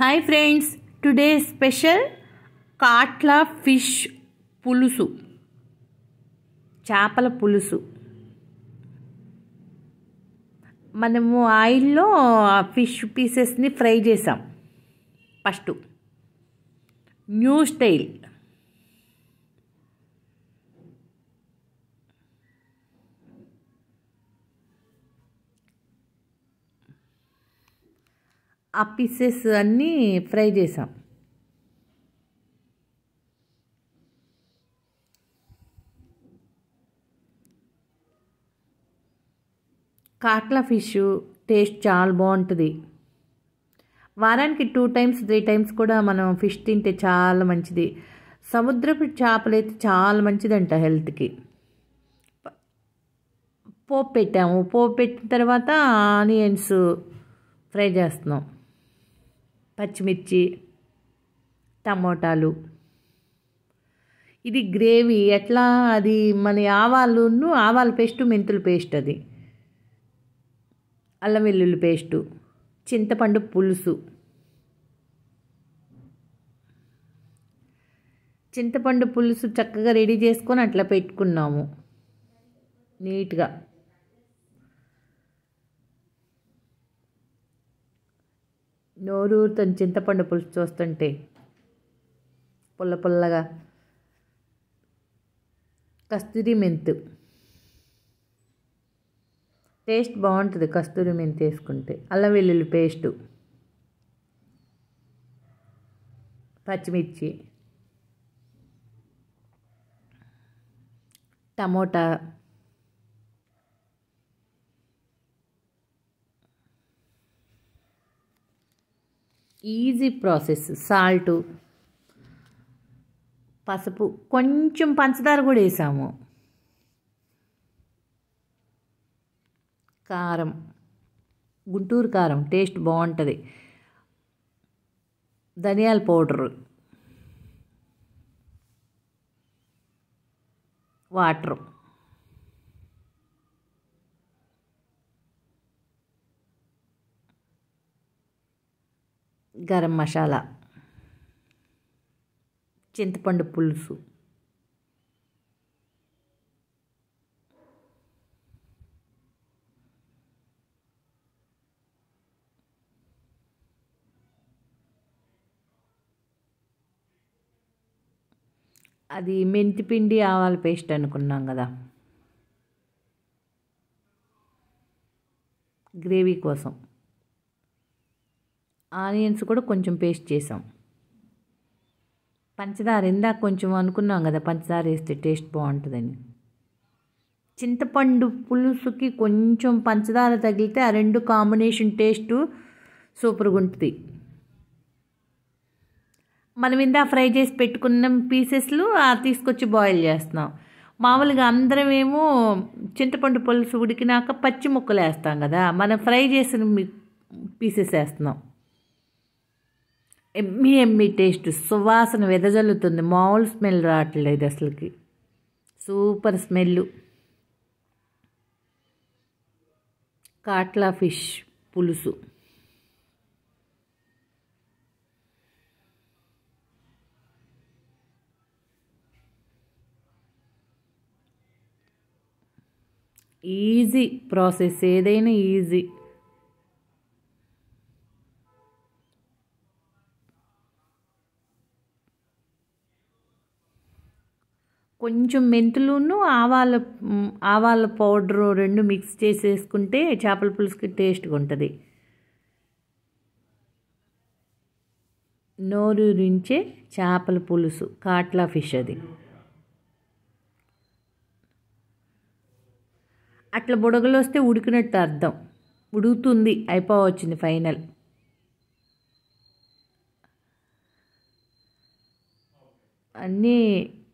hi friends today special catla fish పులుసు చేపల పులుసు మనము ఆయిల్లో ఆ ఫిష్ పీసెస్ని ఫ్రై చేసాం ఫస్ట్ న్యూ స్టైల్ ఆ పీసెస్ అన్నీ ఫ్రై చేసాం కాట్లా ఫిష్ టేస్ట్ చాలా బాగుంటుంది వారానికి టూ టైమ్స్ త్రీ టైమ్స్ కూడా మనం ఫిష్ తింటే చాలా మంచిది సముద్రపు చేపలు అయితే చాలా మంచిదంట హెల్త్కి పోపు పెట్టాము పోపు పెట్టిన తర్వాత ఆనియన్స్ ఫ్రై చేస్తున్నాం పచ్చిమిర్చి టమోటాలు ఇది గ్రేవీ ఎట్లా అది మన ఆవాలును ఆవాల పేస్ట్ మెంతుల పేస్ట్ అది అల్లం వెల్లుల్లి పేస్టు చింతపండు పులుసు చింతపండు పులుసు చక్కగా రెడీ చేసుకొని అట్లా పెట్టుకున్నాము నీట్గా నోరూరుతో చింతపండు పులుసు చూస్తుంటే పుల్ల పుల్లగా కస్తూరి మెంతు టేస్ట్ బాగుంటుంది కస్తూరి మెంతి వేసుకుంటే అల్లం వెల్లుల్లి పేస్టు పచ్చిమిర్చి టమోటా ఈజీ ప్రాసెస్ సాల్టు పసుపు కొంచెం పంచదార కూడా వేసాము కారం గుంటూరు కారం టేస్ట్ బాగుంటుంది ధనియాల పౌడరు వాటరు గరం మసాలా చింతపండు పులుసు అది మెంతిపిండి ఆవాల పేస్ట్ అనుకున్నాం కదా గ్రేవీ కోసం ఆనియన్స్ కూడా కొంచెం పేస్ట్ చేసాం పంచదార ఇందాక కొంచెం అనుకున్నాం కదా పంచదార వేస్తే టేస్ట్ బాగుంటుందని చింతపండు పులుసుకి కొంచెం పంచదార తగిలితే ఆ రెండు కాంబినేషన్ టేస్ట్ సూపర్గా ఉంటుంది మనం ఇందా ఫ్రై చేసి పెట్టుకున్న పీసెస్లు తీసుకొచ్చి బాయిల్ చేస్తున్నాం మామూలుగా అందరం ఏమో చింతపండు పులుసు ఉడికినాక పచ్చి ముక్కలు వేస్తాం కదా మనం ఫ్రై చేసిన పీసెస్ వేస్తున్నాం ఎమ్మి ఎమ్మి టేస్ట్ సువాసన వెదజల్లుతుంది మామూలు స్మెల్ రావట్లేదు అసలుకి సూపర్ స్మెల్ కాట్లా ఫిష్ పులుసు ఈజీ ప్రాసెస్ ఏదైనా ఈజీ కొంచెం మెంతులును ఆవాల ఆవాల పౌడరు రెండు మిక్స్ చేసేసుకుంటే చేపల పులుసుకి టేస్ట్గా ఉంటుంది నోరూరించే చేపల పులుసు కాట్లా ఫిష్ అది అట్లా బుడగలు వస్తే ఉడికినట్టు అర్థం ఉడుకుతుంది అయిపోవచ్చింది ఫైనల్ అన్నీ